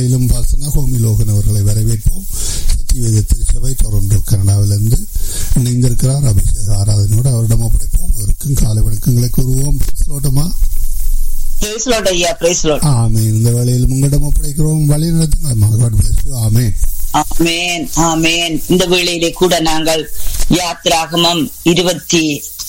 மேலும் வாசனா ஹோமிலோகன் அவர்களை வரவேற்போம் சத்தியவேத திருச்சபை டொரண்டோ கனடாவிலிருந்து இணைந்திருக்கிறார் அபிஷேக ஆராதனையோடு அவரிடம் ஒப்படைப்போம் அவருக்கும் காலை வணக்கங்களை கூறுவோம் பேசலோட்டமா பிரைஸ் லார்ட் ஐயா பிரைஸ் லார்ட் ஆமே இந்த வேளையில் உங்களிடம் ஒப்படைக்கிறோம் வழி நடத்துங்கள் காட் பிளஸ் யூ ஆமே ஆமேன் ஆமேன் இந்த வேளையிலே கூட நாங்கள் யாத்ராகமம் இருபத்தி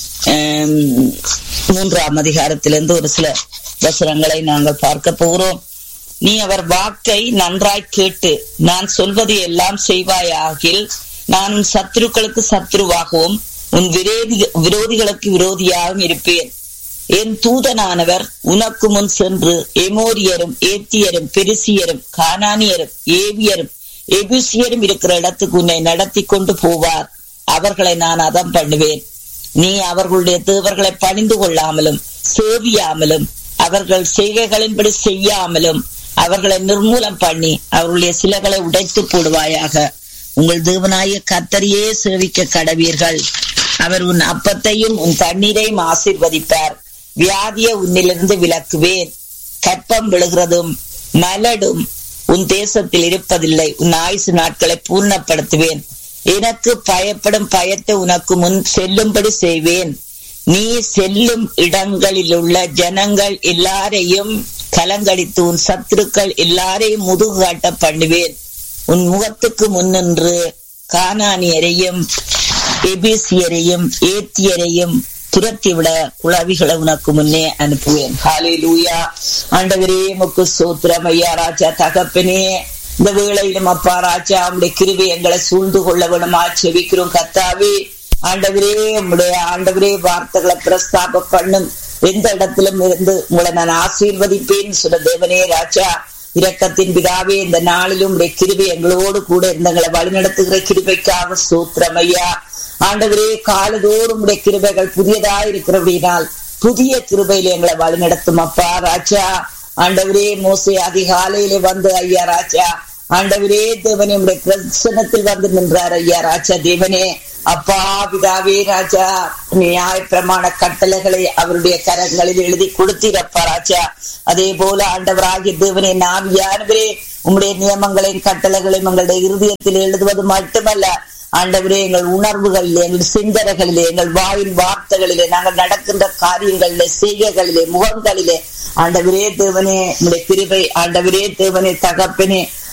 ஆம், மூன்றாம் அதிகாரத்திலிருந்து ஒரு சில வசனங்களை நாங்கள் பார்க்க போகிறோம் நீ அவர் வாக்கை நன்றாய் கேட்டு நான் சொல்வதை எல்லாம் செய்வாயாகில் நான் உன் சத்துருக்களுக்கு சத்துருவாகவும் உன் விரோதி விரோதிகளுக்கு விரோதியாகவும் இருப்பேன் என் தூதனானவர் உனக்கு முன் சென்று எமோரியரும் ஏத்தியரும் பெருசியரும் கானானியரும் ஏவியரும் எபுசியரும் இருக்கிற இடத்துக்கு உன்னை நடத்தி கொண்டு போவார் அவர்களை நான் அதம் பண்ணுவேன் நீ அவர்களுடைய தேவர்களை பணிந்து கொள்ளாமலும் சேவியாமலும் அவர்கள் செய்கைகளின்படி செய்யாமலும் அவர்களை நிர்மூலம் பண்ணி அவர்களுடைய சிலைகளை உடைத்து போடுவாயாக உங்கள் தேவனாய கத்தரியே சேவிக்க கடவீர்கள் அவர் உன் அப்பத்தையும் உன் தண்ணீரையும் ஆசீர்வதிப்பார் வியாதியை உன்னிலிருந்து விலக்குவேன் கற்பம் விழுகிறதும் மலடும் உன் தேசத்தில் இருப்பதில்லை உன் ஆயுசு நாட்களை பூர்ணப்படுத்துவேன் எனக்கு பயப்படும் பயத்தை உனக்கு முன் செல்லும்படி செய்வேன் நீ செல்லும் இடங்களில் உள்ள ஜனங்கள் எல்லாரையும் கலங்கடித்து உன் சத்துருக்கள் எல்லாரையும் முதுகு காட்ட பண்ணுவேன் உன் முகத்துக்கு முன்னின்று கானானியரையும் எபிசியரையும் ஏத்தியரையும் துரத்திவிட குழவிகளை உனக்கு முன்னே அனுப்புவேன் ஹாலே லூயா ஆண்டவரே முக்கு சூத்திரம் ஐயா ராஜா தகப்பனே இந்த வேளையிலும் அப்பா ராஜா உடைய கிருவி எங்களை சூழ்ந்து கொள்ள வேணுமா செவிக்கிறோம் கத்தாவே ஆண்டவரே உங்களுடைய ஆண்டவரே வார்த்தைகளை பிரஸ்தாப பண்ணும் எந்த இடத்திலும் இருந்து உங்களை நான் ஆசீர்வதிப்பேன் சொல்ல தேவனே ராஜா இரக்கத்தின் பிதாவே இந்த நாளிலும் உடைய கிருபை எங்களோடு கூட இருந்தங்களை வழிநடத்துகிற கிருபைக்காக சூத்திரம் ஐயா ஆண்டவரே காலதோறும் உடைய கிருபைகள் புதியதா இருக்கிறபடினால் புதிய கிருபையில எங்களை வழிநடத்தும் அப்பா ராஜா ஆண்டவரே மோசே அதிகாலையிலே வந்து ஐயா ராஜா ஆண்டவரே தேவனே உடைய பிரசனத்தில் வந்து நின்றார் ஐயா ராஜா தேவனே அப்பா பிதாவே ராஜா நியாய பிரமாண கட்டளைகளை அவருடைய கரங்களில் எழுதி கொடுத்தீரப்பா ராஜா அதே போல ஆண்டவராகிய தேவனே நாவியானவரே உம்முடைய நியமங்களையும் கட்டளைகளையும் எங்களுடைய இருதயத்தில் எழுதுவது மட்டுமல்ல ஆண்டவரே எங்கள் உணர்வுகளிலே எங்கள் சிந்தனைகளிலே எங்கள் வாயின் வார்த்தைகளிலே நாங்கள் நடக்கின்ற காரியங்களிலே செய்கைகளிலே முகங்களிலே ஆண்டவரே தேவனே உடைய கிருபை ஆண்டவரே தேவனே தகப்பனே